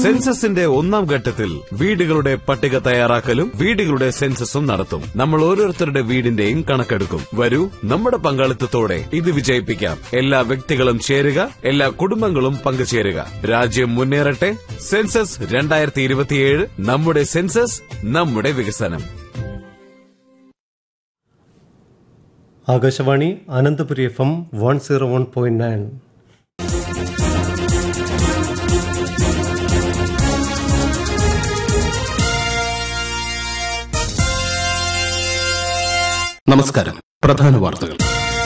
സെൻസസിന്റെ ഒന്നാം ഘട്ടത്തിൽ വീടുകളുടെ പട്ടിക തയ്യാറാക്കലും വീടുകളുടെ സെൻസസും നടത്തും നമ്മൾ ഓരോരുത്തരുടെ വീടിന്റെയും കണക്കെടുക്കും വരൂ നമ്മുടെ പങ്കാളിത്തത്തോടെ ഇത് വിജയിപ്പിക്കാം എല്ലാ വ്യക്തികളും ചേരുക എല്ലാ കുടുംബങ്ങളും പങ്കുചേരുക രാജ്യം മുന്നേറട്ടെ സെൻസസ് രണ്ടായിരത്തി ഇരുപത്തിയേഴ് നമ്മുടെ സെൻസസ് നമ്മുടെ വികസനം Akashvani Ananthapuri F M one zero one point nine നമസ്കാരം പ്രധാന വാർത്തകൾ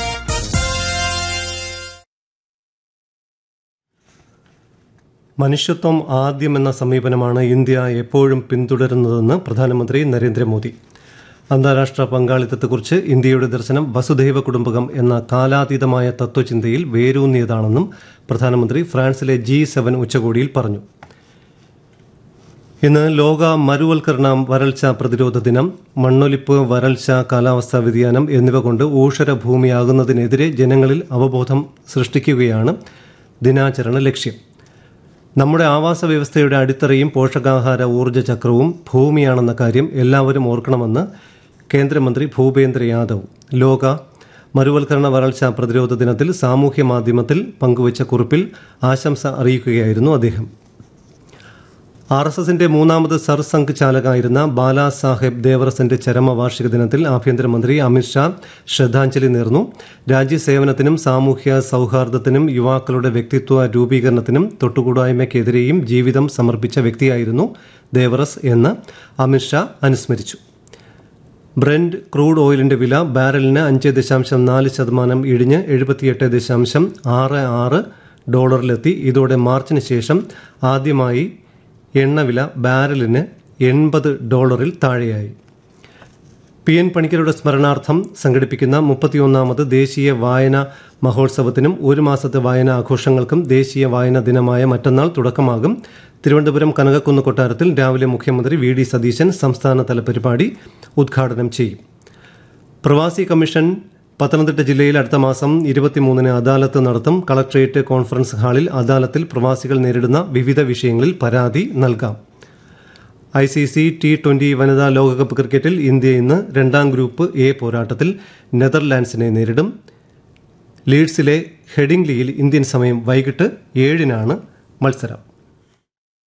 മനുഷ്യത്വം ആദ്യമെന്ന സമീപനമാണ് ഇന്ത്യ എപ്പോഴും പിന്തുടരുന്നതെന്ന് പ്രധാനമന്ത്രി നരേന്ദ്രമോദി അന്താരാഷ്ട്ര പങ്കാളിത്തത്തെക്കുറിച്ച് ഇന്ത്യയുടെ ദർശനം വസുധൈവ കുടുംബകം എന്ന കാലാതീതമായ തത്വചിന്തയിൽ വേരൂന്നിയതാണെന്നും പ്രധാനമന്ത്രി ഫ്രാൻസിലെ ജി സെവൻ ഉച്ചകോടിയിൽ പറഞ്ഞു ഇന്ന് ലോക മരുവൽക്കരണ വരൾച്ച പ്രതിരോധ ദിനം മണ്ണൊലിപ്പ് വരൾച്ച കാലാവസ്ഥാ വ്യതിയാനം എന്നിവ കൊണ്ട് ഊഷര ഭൂമിയാകുന്നതിനെതിരെ ജനങ്ങളിൽ അവബോധം സൃഷ്ടിക്കുകയാണ് ദിനാചരണ ലക്ഷ്യം നമ്മുടെ ആവാസ വ്യവസ്ഥയുടെ അടിത്തറയും പോഷകാഹാര ഊർജ്ജ ചക്രവും ഭൂമിയാണെന്ന കാര്യം എല്ലാവരും ഓർക്കണമെന്ന് കേന്ദ്രമന്ത്രി ഭൂപേന്ദ്ര യാദവ് ലോക മരുവൽക്കരണ വരൾച്ച പ്രതിരോധ ദിനത്തിൽ സാമൂഹ്യ മാധ്യമത്തിൽ പങ്കുവച്ച കുറിപ്പിൽ ആശംസ അറിയിക്കുകയായിരുന്നു അദ്ദേഹം ആർ എസ് എസിന്റെ മൂന്നാമത് സർസംഘ് ചാലകായിരുന്ന ബാലാ സാഹേബ് ദേവറസിന്റെ ചരമവാർഷിക ദിനത്തിൽ ആഭ്യന്തരമന്ത്രി അമിത്ഷാ ശ്രദ്ധാഞ്ജലി നേർന്നു രാജ്യസേവനത്തിനും സാമൂഹ്യ സൗഹാർദ്ദത്തിനും യുവാക്കളുടെ വ്യക്തിത്വ രൂപീകരണത്തിനും തൊട്ടുകൂടായ്മയ്ക്കെതിരെയും ജീവിതം സമർപ്പിച്ച വ്യക്തിയായിരുന്നു ദേവറസ് എന്ന് അമിത്ഷാ അനുസ്മരിച്ചു ബ്രെൻഡ് ക്രൂഡ് ഓയിലിന്റെ വില ബാരലിന് അഞ്ച് ദശാംശം നാല് ശതമാനം ഇടിഞ്ഞ് എഴുപത്തിയെട്ട് ദശാംശം ആറ് ആറ് ഡോളറിലെത്തി ഇതോടെ മാർച്ചിന് ശേഷം ആദ്യമായി എണ്ണവില ബാരലിന് എൺപത് ഡോളറിൽ താഴെയായി പി എൻ പണിക്കരുടെ സ്മരണാർത്ഥം സംഘടിപ്പിക്കുന്ന മുപ്പത്തിയൊന്നാമത് ദേശീയ വായന മഹോത്സവത്തിനും ഒരു മാസത്തെ വായന ആഘോഷങ്ങൾക്കും ദേശീയ വായന ദിനമായ മറ്റന്നാൾ തുടക്കമാകും തിരുവനന്തപുരം കനകക്കുന്ന് കൊട്ടാരത്തിൽ രാവിലെ മുഖ്യമന്ത്രി വി ഡി സതീശൻ സംസ്ഥാനതല പരിപാടി ഉദ്ഘാടനം ചെയ്യും പ്രവാസി കമ്മീഷൻ പത്തനംതിട്ട ജില്ലയിൽ അടുത്ത മാസം ഇരുപത്തിമൂന്നിന് അദാലത്ത് നടത്തും കളക്ട്രേറ്റ് കോൺഫറൻസ് ഹാളിൽ അദാലത്തിൽ പ്രവാസികൾ നേരിടുന്ന വിവിധ വിഷയങ്ങളിൽ പരാതി നൽകാം I C C T twenty വനിതാ ലോകകപ്പ് ക്രിക്കറ്റിൽ ഇന്ത്യ ഇന്ന് രണ്ടാം ഗ്രൂപ്പ് എ പോരാട്ടത്തിൽ നെതർലാൻഡ്സിനെ നേരിടും ലീഡ്സിലെ ഹെഡിംഗ്ലിയിൽ ഇന്ത്യൻ സമയം വൈകിട്ട് ഏഴിനാണ് മത്സരം